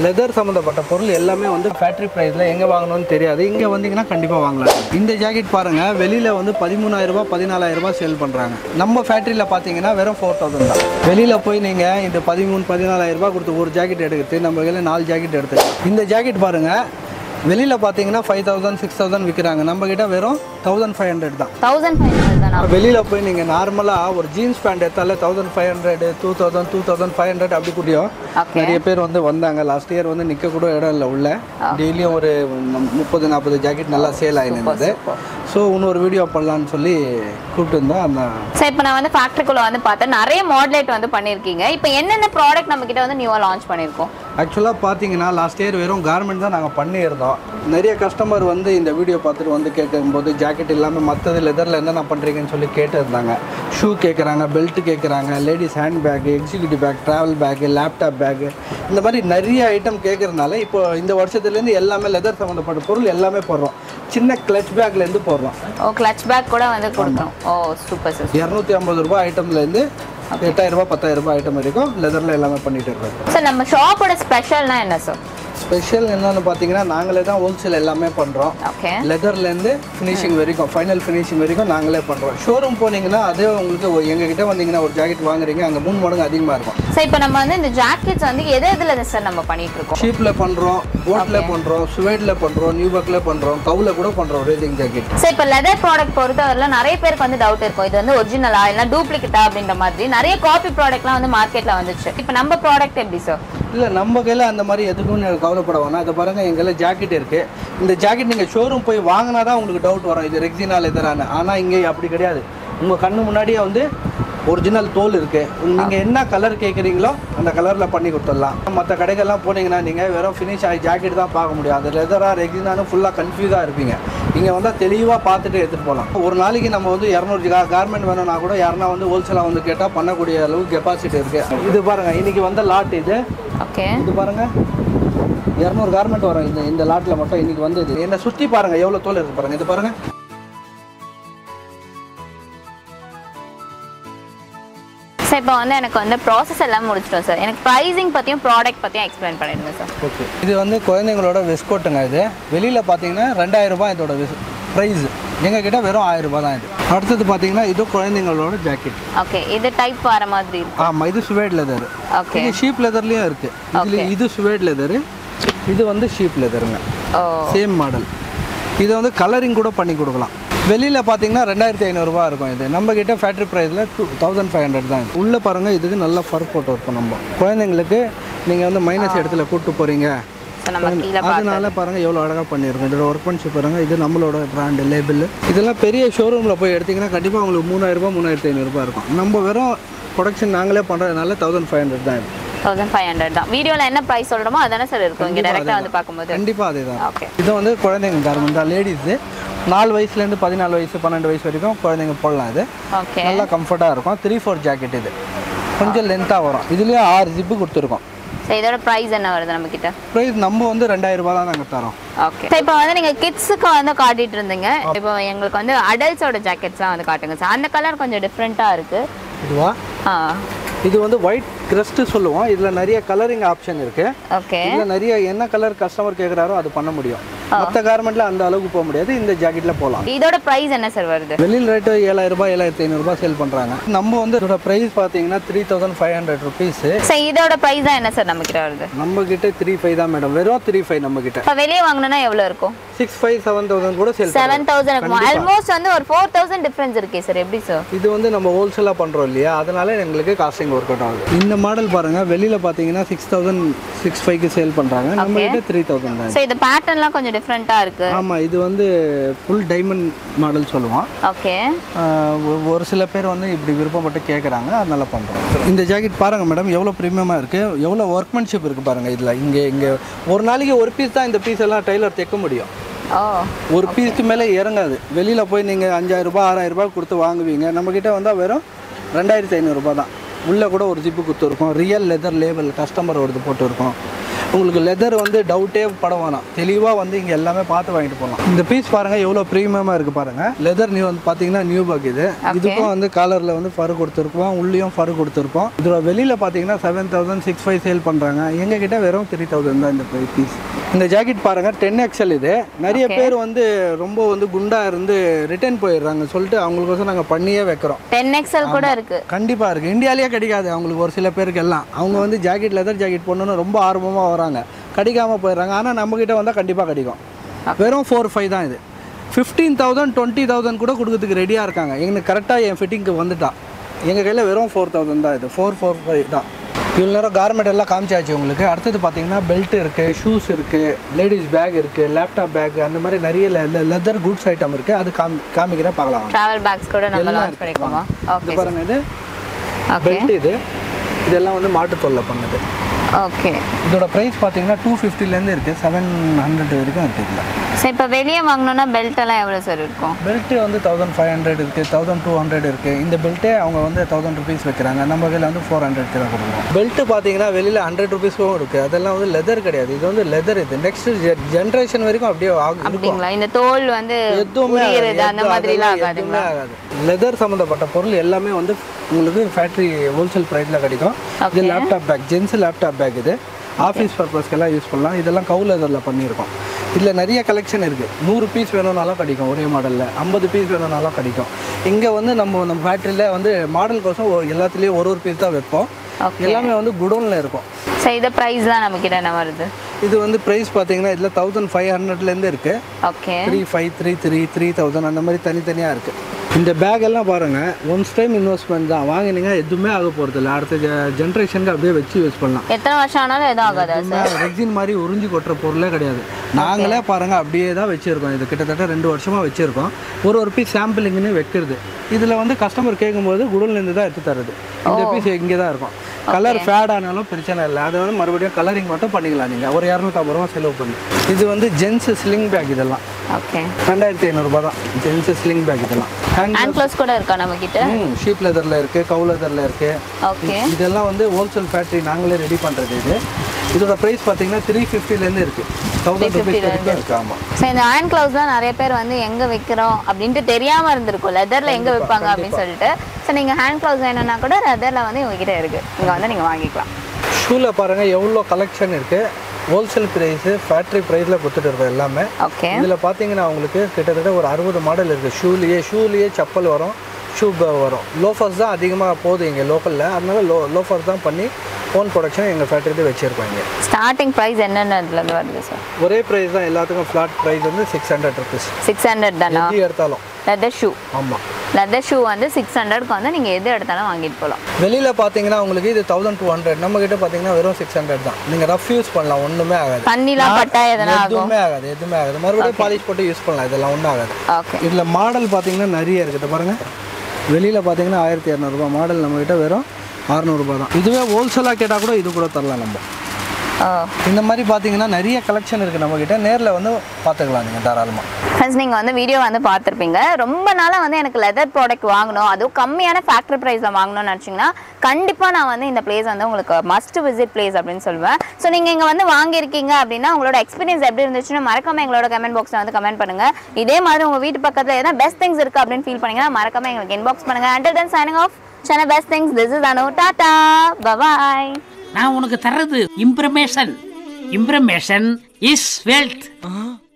Leather சம்மந்தப்பட்ட பொருள் எல்லாமே வந்து ஃபேக்ட்ரி ப்ரைஸில் எங்கே வாங்கணும்னு தெரியாது இங்கே வந்தீங்கன்னா கண்டிப்பாக வாங்கலாம் இந்த ஜாக்கெட் பாருங்கள் வெளியில் வந்து பதிமூணாயிரரூபா பதினாலாயிரரூபா சேல் பண்ணுறாங்க நம்ம ஃபேக்ட்ரியில் பார்த்தீங்கன்னா வெறும் ஃபோர் தௌசண்ட் தான் வெளியில் போய் நீங்கள் இந்த பதிமூணு பதினாலாயிரரூபா கொடுத்து ஒரு ஜாக்கெட் எடுக்கிறது நம்ம கையில் நாலு ஜாக்கெட் எடுத்துக்கலாம் இந்த ஜாக்கெட் பாருங்கள் வெளியில் பார்த்தீங்கன்னா ஃபைவ் தௌசண்ட் சிக்ஸ் தௌசண்ட் விற்கிறாங்க நம்ம கிட்ட வெறும் தௌசண்ட் ஃபைவ் ஹண்ட்ரட் தான் தௌசண்ட் ஃபைவ் ஹண்ட்ரட் தானா வெளியில் போய் நீங்கள் நார்மலாக ஒரு ஜீன்ஸ் பேண்ட் எடுத்தாலே thousand five hundred two thousand two thousand five hundred அப்படி கூடியும் Okay. நிறைய பேர் வந்து வந்தாங்க லாஸ்ட் இயர் வந்து நிற்க கூட இடம் இல்லை உள்ள டெய்லியும் ஒரு முப்பது நாற்பது ஜாக்கெட் நல்லா சேல் ஆகிருந்தது ஸோ இன்னொரு வீடியோ பண்ணலான்னு சொல்லி கூப்பிட்டு இருந்தேன் அந்த சரி இப்போ நான் வந்து ஃபேக்ட்ரிக்குள்ள வந்து பார்த்தேன் நிறைய மாடலேட் வந்து பண்ணியிருக்கீங்க இப்போ என்னென்ன ப்ராடக்ட் நம்ம கிட்ட வந்து நியூவாக லான்ச் பண்ணியிருக்கோம் ஆக்சுவலாக பார்த்தீங்கன்னா லாஸ்ட் இயர் வெறும் கார்மெண்ட் தான் நாங்கள் பண்ணியிருந்தோம் நிறைய கஸ்டமர் வந்து இந்த வீடியோ பார்த்துட்டு வந்து கேட்கும்போது ஜாக்கெட் இல்லாமல் மற்றது லெதரில் என்ன பண்ணுறீங்கன்னு சொல்லி கேட்டிருந்தாங்க ஷூ கேட்குறாங்க பெல்ட் கேட்குறாங்க ladies hand bag executive bag travel bag laptop bag இந்த மாதிரி நிறைய ஐட்டம் கேட்குறதுனால இப்போ இந்த வருஷத்துலேருந்து எல்லாமே லெதர் சம்மந்தப்பட்ட பொருள் எல்லாமே போடுறோம் சின்ன கிளச் பேக்லேருந்து போடுறோம் ஓ கிளச் பேக் கூட வந்து கொடுக்குறோம் ஓ சூப்பர் சார் இரநூத்தி ஐம்பது ரூபாய் ஐட்டம்லேருந்து எட்டாயிரம் ரூபாய் பத்தாயிரம் ரூபாய் ஐட்டம் வரைக்கும் லெதரில் எல்லாமே பண்ணிட்டு இருக்கோம் சார் நம்ம ஷாப்போட ஸ்பெஷல்னா என்ன சார் ஸ்பெஷல் என்னன்னு பார்த்தீங்கன்னா நாங்களே தான் ஹோல்சேல் எல்லாமே பண்ணுறோம் ஓகே லெதர்லேருந்து ஃபினிஷிங் வரைக்கும் ஃபைனல் ஃபினிஷிங் வரைக்கும் நாங்களே பண்ணுறோம் ஷோரூம் போனீங்கன்னா அதே உங்களுக்கு ஒரு- எங்ககிட்ட வந்தீங்கன்னா ஒரு ஜாக்கெட் வாங்குறீங்க அங்கே மூணு மடங்கு அதிகமாக இருக்கும் சார் இப்போ நம்ம வந்து இந்த ஜாக்கெட்ஸ் வந்து எது எதுல சார் நம்ம பண்ணிட்டு இருக்கோம் ஷீப்பில் பண்ணுறோம் போட்டில் பண்ணுறோம் சுவேட்டில் பண்ணுறோம் நியூபர்க்கில் பண்ணுறோம் கவுல கூட பண்ணுறோம் ரேசிங் ஜாக்கெட் சார் இப்போ லெதர் ப்ராடக்ட் பொறுத்தவரையில் நிறைய பேருக்கு வந்து டவுட் இருக்கும் இது வந்து ஒரிஜினலா இல்லை டூப்ளிகேட்டா அப்படின்ற மாதிரி நிறைய காப்பி ப்ராடக்ட்லாம் வந்து மார்க்கெட்டில் வந்துச்சு இப்போ நம்ம ப்ராடக்ட் எப்படி சார் இல்லை நம்ம கையில் அந்த மாதிரி எதுக்கும் நீங்க கவலைப்பட வேணாம் இதை பாருங்கள் எங்கள் கையில் ஜாக்கெட் இருக்குது இந்த ஜாக்கெட் நீங்கள் ஷோரூம் போய் வாங்கினா தான் உங்களுக்கு டவுட் வரும் இது ரெக்ஸினா லெதரான ஆனால் இங்கே அப்படி கிடையாது உங்கள் கண்ணு முன்னாடியே வந்து ஒரிஜினல் தோல் இருக்குது நீங்கள் என்ன கலர் கேட்குறீங்களோ அந்த கலரில் பண்ணி கொடுத்துடலாம் மற்ற கடைகள்லாம் போனீங்கன்னா நீங்கள் வெறும் ஃபினிஷ் ஆகி ஜாக்கெட் தான் பார்க்க முடியும் அது லெதராக ரெக்ஸினானு ஃபுல்லாக கன்ஃபியூஸாக இருப்பீங்க இங்கே வந்தால் தெளிவாக பார்த்துட்டு எடுத்துகிட்டு போகலாம் ஒரு நாளைக்கு நம்ம வந்து இரநூறு கார்மெண்ட் வேணும்னா கூட யாருன்னா வந்து ஹோல்சேலாக வந்து கேட்டால் பண்ணக்கூடிய அளவுக்கு கெப்பாசிட்டி இருக்குது இது பாருங்கள் இன்றைக்கி வந்த லாட் இது ஓகே இது பாருங்க இரநூறு கார்மெண்ட் வரும் இந்த இந்த லாட்டில் மட்டும் இன்னைக்கு வந்தது என்னை சுற்றி பாருங்க எவ்வளோ தோல் இருக்கு பாருங்க இது பாருங்க சார் இப்போ வந்து எனக்கு வந்து ப்ராசஸ் எல்லாம் முடிச்சிட்டோம் சார் எனக்கு ப்ரைஸிங் பற்றியும் ப்ராடக்ட் பற்றியும் எக்ஸ்பிளைன் பண்ணிடுங்க சார் ஓகே இது வந்து குழந்தைங்களோட வெஸ்கோட்டுங்க இது வெளியில் பார்த்தீங்கன்னா ரெண்டாயிரம் ரூபாய் இதோட ப்ரைஸ் எங்ககிட்ட வெறும் ஆயிரம் ரூபாய் தான் இது அடுத்தது பார்த்தீங்கன்னா இது குழந்தைங்களோட ஜாக்கெட் ஓகே இது டைப் வர மாதிரி இருக்கும் ஆமாம் இது சுவேட் லெதர் ஓகே இது ஷீப் லெதர்லேயும் இருக்குது இதுல இது சுவேட் லெதரு இது வந்து ஷீப் லெதருங்க ஓ சேம் மாடல் இதை வந்து கலரிங் கூட பண்ணி கொடுக்கலாம் வெளியில் பார்த்தீங்கன்னா ரெண்டாயிரத்தி ஐநூறுரூவா இருக்கும் இது நம்ம கிட்ட ஃபேக்ட்ரி ப்ரைஸில் டூ தௌசண்ட் ஃபைவ் ஹண்ட்ரட் தான் இது. உள்ள பாருங்கள் இதுக்கு நல்ல ஃபர் போட்டு இருக்கும் நம்ம குழந்தைங்களுக்கு நீங்கள் வந்து மைனஸ் இடத்துல கூப்பிட்டு போகிறீங்க ஸோ நம்ம கீழே அதனால பாருங்கள் எவ்வளோ அழகாக பண்ணியிருக்கோம் இதோட ஒர்க் பண்ணிச்சு பாருங்கள் இது நம்மளோட பிராண்டு லேபிள் இதெல்லாம் பெரிய ஷோரூமில் போய் எடுத்தீங்கன்னா கண்டிப்பாக உங்களுக்கு மூணாயிரரூபா மூணாயிரத்தி ஐநூறுரூபா இருக்கும் நம்ம வெறும் ப்ரொடக்ஷன் நாங்களே பண்ணுறதுனால தௌசண்ட் ஃபைவ் ஹண்ட்ரட் தான் இது தௌசண்ட் ஃபைவ் ஹண்ட்ரட் தான் வீடியோவில் என்ன ப்ரைஸ் சொல்கிறோமோ அதானே சார் இருக்கும் இங்கே டேரெக்டாக வந்து பார்க்கும்போது கண்டிப்பாக அதே தான் ஓகே இது வந்து குழந்தைங்க கார்மெண்ட் தான் லேடிஸு நாலு வயசுலேருந்து பதினாலு வயசு பன்னெண்டு வயசு வரைக்கும் குழந்தைங்க போடலாம் இது ஓகே நல்லா கம்ஃபர்ட்டாக இருக்கும் த்ரீ ஃபோர் ஜாக்கெட் இது கொஞ்சம் லென்த்தாக வரும் இதுலேயே ஆறு ஜிப்பு கொடுத்துருக்கோம் ஸோ இதோட ப்ரைஸ் என்ன வருது நம்மக்கிட்ட ப்ரைஸ் நம்ம வந்து ரெண்டாயிரம் ரூபாய் தான் நாங்கள் தரோம் ஓகே ஸோ இப்போ வந்து நீங்கள் கிட்ஸுக்கு வந்து காட்டிட்டு இருந்தீங்க இப்போ எங்களுக்கு வந்து அடல்ட்ஸோட ஜாக்கெட்ஸ்லாம் வந்து காட்டுங்க சார் அந்த கலர் கொஞ்சம் டிஃப்ரெண்ட்டாக இருக்குது இதுவா ஆ இது வந்து ஒயிட் கிரஸ்ட்டு சொல்லுவோம் இதில் நிறைய கலரிங் ஆப்ஷன் இருக்குது ஓகே இதில் நிறைய என்ன கலர் கஸ்டமர் கேட்குறாரோ அது பண்ண முடியும் மற்ற கார்மெண்ட்டில் அந்த அளவுக்கு போக முடியாது இந்த ஜாக்கெட்டில் போகலாம் இதோட ப்ரைஸ் என்ன சார் வருது வெளியில் ரேட்டு ஏழாயிரம் ரூபாய் ஏழாயிரத்தி ஐநூறுரூபா சேல் பண்ணுறாங்க நம்ம வந்து இதோட ப்ரைஸ் பார்த்தீங்கன்னா three thousand five hundred rupees so இதோட ப்ரைஸ் தான் என்ன சார் நம்மக்கிட்ட வருது நம்ம கிட்ட த்ரீ ஃபைவ் தான் மேடம் வெறும் த்ரீ ஃபைவ் நம்ம கிட்ட இப்போ வெளியே வாங்கினா எவ்வளோ இருக்கும் சிக்ஸ் ஃபைவ் செவன் தௌசண்ட் கூட சேல் செவன் தௌசண்ட் இருக்கும் ஆல்மோஸ்ட் வந்து ஒரு ஃபோர் தௌசண்ட் டிஃப்ரென்ஸ் இருக்கே சார் எப்படி சார் இது வந்து நம்ம ஹோல்சேலாக பண்ணுறோம் இல்லையா அதனால எங்களுக்கு காஸ்டிங் ஒர்க் அவுட் ஆகுது இந்த மாடல் பாருங்கள் வெளியில் பார்த்தீங்கன்னா சிக்ஸ் தௌசண்ட் சிக்ஸ் ஃபைவ்க்கு சேல் பண்ணுறாங்க நம்ம கிட்ட த்ரீ தௌசண்ட் தான் ஸோ இது பேட்டர்ன்லாம் கொஞ்சம் டிஃப்ரெண்ட்டாக இருக்கு ஆமாம் இது வந்து ஃபுல் டைமண்ட் மாடல் சொல்லுவோம் ஓகே ஆஹ் ஒ- ஒரு சில பேர் வந்து இப்படி விருப்பப்பட்டு கேட்குறாங்க அதனால பண்ணுறோம் இந்த ஜாக்கெட் பாருங்கள் மேடம் எவ்வளோ ப்ரீமியமாக இருக்குது எவ்வளோ ஒர்க்மேன்ஷிப் இருக்குது பாருங்கள் இதில் இங்கே இங்கே ஒரு நாளைக்கு ஒரு பீஸ் தான் இந்த பீஸ் எல்லாம் டெய்லர் தைக்க முடியும் ஓ ஒரு பீஸ்க்கு மேலே இறங்காது வெளியில் போய் நீங்கள் அஞ்சாயிரம் ரூபாய் ஆறாயிரம் ரூபாய் கொடுத்து வாங்குவீங்க நம்மக்கிட்ட வந்தால் வெறும் ரெண்டாயிரத்தி ஐநூறுரூபா தான் உள்ளே கூட ஒரு ஜிப்பு கொடுத்துருக்கோம் ரியல் லெதர் லேபிள் கஸ்டமரோடது போட்டுருக்கோம் உங்களுக்கு லெதர் வந்து டவுட்டே பட வேணாம் தெளிவாக வந்து இங்கே எல்லாமே பார்த்து வாங்கிட்டு போகலாம் இந்த பீஸ் பாருங்க எவ்வளோ ப்ரீமியமாக இருக்குது பாருங்க லெதர் நியூ வந்து பார்த்தீங்கன்னா நியூ பக் இது இதுக்கும் வந்து காலரில் வந்து ஃபரு கொடுத்துருப்போம் உள்ளேயும் ஃபரு கொடுத்துருப்போம் இதோட வெளியில் பார்த்தீங்கன்னா seven thousand six five sale பண்ணுறாங்க எங்கள் கிட்ட வெறும் த்ரீ தௌசண்ட் தான் இந்த பீஸ் இந்த ஜாக்கெட் பாருங்க டென் எக்ஸல் இது நிறைய பேர் வந்து ரொம்ப வந்து குண்டா இருந்து ரிட்டர்ன் போயிடுறாங்க சொல்லிட்டு அவங்களுக்கோசம் நாங்கள் பண்ணியே வைக்கிறோம் டென் எக்ஸ்எல் கூட இருக்கு கண்டிப்பாக இருக்குது இந்தியாலேயே கிடைக்காது அவங்களுக்கு ஒரு சில பேருக்கு எல்லாம் அவங்க வந்து ஜாக்கெட் லெதர் ஜாக்கெட் போடணும்னு ரொம்ப ஆர்வமாக வராங்க கிடைக்காம போயிடுறாங்க ஆனால் நம்மக்கிட்ட வந்தால் கண்டிப்பாக கிடைக்கும் வெறும் ஃபோர் ஃபைவ் தான் இது ஃபிஃப்டீன் தௌசண்ட் டுவெண்ட்டி தௌசண்ட் கூட கொடுக்கறதுக்கு ரெடியாக இருக்காங்க எங்களுக்கு கரெக்டாக என் ஃபிட்டிங்க்கு வந்துட்டா எங்கள் கையில் வெறும் ஃபோர் தௌசண்ட் தான் இது ஃபோர் ஃபோர் ஃபைவ் தான் இவ்வளோ நேரம் கார்மெண்ட் எல்லாம் காமிச்சாச்சு உங்களுக்கு அடுத்தது பார்த்தீங்கன்னா பெல்ட் இருக்குது ஷூஸ் இருக்குது லேடிஸ் பேக் இருக்குது லேப்டாப் பேக் அந்த மாதிரி நிறைய லெதர் குட்ஸ் ஐட்டம் இருக்குது அது காமி காமிக்கிறேன் பார்க்கலாம் டிராவல் பேக்ஸ் கூட நம்ம எல்லாம் லான்ச் இருக்கு. பண்ணிக்கோமா இது ஓகே பாருங்க இது ஓகே பெல்ட் இது இதெல்லாம் வந்து மாட்டு தொல்லை பண்ணுது ஓகே இதோட ப்ரைஸ் பார்த்தீங்கன்னா டூ ஃபிஃப்டிலேருந்து இருக்குது செவன் ஹண்ட்ரட் வரைக்கும் இருக்குது இதில் ஸோ இப்போ வெளியே வாங்கணும்னா பெல்ட் எல்லாம் எவ்வளோ சார் இருக்கும் பெல்ட்டு வந்து தௌசண்ட் ஃபைவ் ஹண்ட்ரட் இருக்குது தௌசண்ட் டூ ஹண்ட்ரட் இருக்குது இந்த பெல்ட்டே அவங்க வந்து தௌசண்ட் ருபீஸ் வைக்கிறாங்க நம்ம கையில் வந்து ஃபோர் ஹண்ட்ரட் தான் கொடுக்குறோம் பெல்ட்டு பார்த்தீங்கன்னா வெளியில் ஹண்ட்ரட் ருபீஸ்க்கும் இருக்குது அதெல்லாம் வந்து லெதர் கிடையாது இது வந்து லெதர் இது நெக்ஸ்ட் ஜென்ரேஷன் வரைக்கும் அப்படியே ஆகும் இருக்கும் அப்படிங்களா இந்த தோல் வந்து எதுவுமே ஆகாது. உரியிறது அந்த எது- மாதிரிலாம் அதெல்லாம் ஆகாதுங்களா எதுவுமே ஆகாது லெதர் சம்மந்தப்பட்ட பொருள் எல்லாமே வந்து உங்களுக்கு ஃபேக்ட்ரி ஹோல்சேல் ப்ரைஸில் கிடைக்கும் இது laptop bag gents laptop bag இது ஆஃபீஸ் பர்பஸ்க்கெல்லாம் யூஸ் பண்ணலாம் இதெல்லாம் கவு லெதரில் பண்ணியிருக்கோம் இதில் நிறைய கலெக்ஷன் இருக்குது நூறு பீஸ் வேணும்னாலும் கிடைக்கும் ஒரே மாடலில் ஐம்பது பீஸ் வேணும்னாலும் கிடைக்கும் இங்கே வந்து நம்ம நம்ம ஃபேக்ட்ரியில் வந்து மாடல் கோசம் ஒ- எல்லாத்துலேயும் ஒரு ஒரு பீஸ் தான் வைப்போம் Okay. எல்லாமே வந்து குடோனில் இருக்கும் ஸோ இதை ப்ரைஸ்லாம் நம்ம கிட்ட என்ன வருது இது வந்து ப்ரைஸ் பார்த்தீங்கன்னா இதில் தௌசண்ட் ஃபைவ் ஹண்ட்ரட்லேருந்து இருக்குது okay three five three three three thousand அந்த மாதிரி தனித்தனியாக இருக்குது இந்த பேக் எல்லாம் பாருங்கள் ஒன்ஸ் டைம் இன்வெஸ்ட்மெண்ட் தான் வாங்கினீங்க எதுவுமே ஆக போகிறது இல்லை அடுத்த ஜென்ரேஷனுக்கு அப்படியே வச்சு யூஸ் பண்ணலாம் எத்தனை வருஷம் ஆனாலும் எதுவும் ஆகாதா சார் ரெக்ஸின் மாதிரி உறிஞ்சி கொட்டுற பொருளே கிடையாது நாங்களே பாருங்கள் அப்படியே தான் வச்சுருக்கோம் இது கிட்டத்தட்ட ரெண்டு வருஷமாக வச்சுருக்கோம் ஒரு ஒரு பீஸ் சாம்பிளிங்னு வைக்கிறது இதில் வந்து கஸ்டமர் கேட்கும்போது குடோன்லேருந்து தான் எடுத்து தருது இந்த பீஸ் இங்கே தான் இருக்கும் கலர் ஃபேட் ஆனாலும் பிரச்சனை இல்லை அதை வந்து மறுபடியும் கலரிங் மட்டும் பண்ணிக்கலாம் நீங்கள் ஒரு இரநூத்தம்பது ரூபா செலவு பண்ணி இது வந்து ஜென்ஸ் ஸ்லிங் பேக் இதெல்லாம் ஓகே ரெண்டாயிரத்தி ஐநூறுரூபா தான் ஜென்ஸ் ஸ்லிங் பேக் இதெல்லாம் ஹேண்ட் ஹேண்ட் க்ளோஸ் கூட இருக்கா நம்ம கிட்ட ஷீப் லெதரில் இருக்குது கவு லெதரில் இருக்குது ஓகே இதெல்லாம் வந்து ஹோல்சேல் ஃபேக்ட்ரி நாங்களே ரெடி பண்ணுறது இது இதோட ப்ரைஸ் பார்த்தீங்கன்னா த்ரீ ஃபிஃப்டிலேருந்து இருக்குது தௌசண்ட் ருபீஸ் வரைக்கும் இருக்குது ஆமாம் ஸோ இந்த ஹேண்ட் க்ளவுஸ்லாம் நிறைய பேர் வந்து எங்கே வைக்கிறோம் அப்படின்ட்டு தெரியாமல் இருந்திருக்கும் லெதரில் எங்கே வைப்பாங்க அப்படின்னு சொல்லிட்டு ஸோ நீங்கள் ஹேண்ட் க்ளவுஸ் வேணும்னா கூட லெதரில் வந்து உங்ககிட்ட இருக்குது இங்கே வந்து நீங்கள் வாங்கிக்கலாம் ஷூவில் பாருங்கள் எவ்வளோ கலெக்ஷன் இருக்குது ஹோல்சேல் ப்ரைஸு ஃபேக்ட்ரி ப்ரைஸில் கொடுத்துட்டு இருக்கோம் எல்லாமே ஓகே இதில் பார்த்தீங்கன்னா உங்களுக்கு கிட்டத்தட்ட ஒரு அறுபது மாடல் இருக்குது ஷூலேயே ஷூலேயே செப்பல் வரும் ஷூ வரும் லோஃபர்ஸ் தான் அதிகமாக போகுது இங்கே லோக்கலில் அதனால லோ லோஃபர்ஸ் தான் பண்ணி ஓன் ப்ரொடக்ஷன் எங்கள் ஃபேக்ட்ரியில் வச்சுருக்கோம் இங்கே ஸ்டார்டிங் ப்ரைஸ் என்னென்னதுலேருந்து வருது சார் ஒரே ப்ரைஸ் தான் எல்லாத்துக்கும் ஃப்ளாட் ப்ரைஸ் வந்து six hundred rupees six hundred தானா எப்படி எடுத்தாலும் லெதர் ஷூ ஆமாம் லெதர் ஷூ வந்து சிக்ஸ் ஹண்ட்ரட்க்கு வந்து நீங்கள் எது எடுத்தாலும் வாங்கிட்டு போகலாம் வெளியில் பார்த்தீங்கன்னா உங்களுக்கு இது தௌசண்ட் டூ ஹண்ட்ரட் நம்ம கிட்ட பார்த்தீங்கன்னா வெறும் சிக்ஸ் ஹண்ட்ரட் தான் நீங்கள் ரஃப் யூஸ் பண்ணலாம் ஒன்றுமே ஆகாது தண்ணிலாம் பட்டா எதனா ஆகும் எதுவுமே ஆகாது எதுவுமே ஆகாது மறுபடியும் பாலிஷ் போட்டு யூஸ் பண்ணலாம் இதெல்லாம் ஒன்றும் ஆகாது ஓகே இதில் மாடல் பார்த்தீங்கன்னா நிறைய இருக்குது பாருங்க வெளியில் பார்த்தீங்கன்னா ஆயிரத்தி இரநூறுபா மாடல் நம்மக்கிட்ட வெறும் அறநூறுபா தான் இதுவே ஹோல்சேலாக கேட்டால் கூட இது கூட தரலாம் நம்ம ஓ இந்த மாதிரி பார்த்தீங்கன்னா நிறைய கலெக்ஷன் இருக்குது நம்மக்கிட்ட நேரில் வந்து பார்த்துக்கலாம் நீங்கள் தாராளமாக ஃப்ரெண்ட்ஸ் நீங்கள் வந்து வீடியோ வந்து பார்த்துருப்பீங்க ரொம்ப நாளாக வந்து எனக்கு லெதர் ப்ராடக்ட் வாங்கணும் அதுவும் கம்மியான ஃபேக்ட்ரி ப்ரைஸில் வாங்கணும்னு நினச்சிங்கன்னா கண்டிப்பாக நான் வந்து இந்த பிளேஸ் வந்து உங்களுக்கு மஸ்ட் விசிட் பிளேஸ் அப்படின்னு சொல்லுவேன் ஸோ நீங்கள் இங்கே வந்து வாங்கியிருக்கீங்க அப்படின்னா உங்களோட எக்ஸ்பீரியன்ஸ் எப்படி இருந்துச்சுன்னு மறக்காம எங்களோட கமெண்ட் பாக்ஸில் வந்து கமெண்ட் பண்ணுங்க இதே மாதிரி உங்கள் வீட்டு பக்கத்தில் எதனா பெஸ்ட் திங்ஸ் இருக்குது அப்படின்னு ஃபீல் பண்ணீங்கன்னா மறக்காம எங்களுக்கு இன்பாக்ஸ் பண்ணுங்க under then signing off channel best things this is Anu டாடா பபாய் நான் உனக்கு தர்றது இம்ப்ரமேஷன் இம்ப்ரமேஷன் இஸ் வெல்த்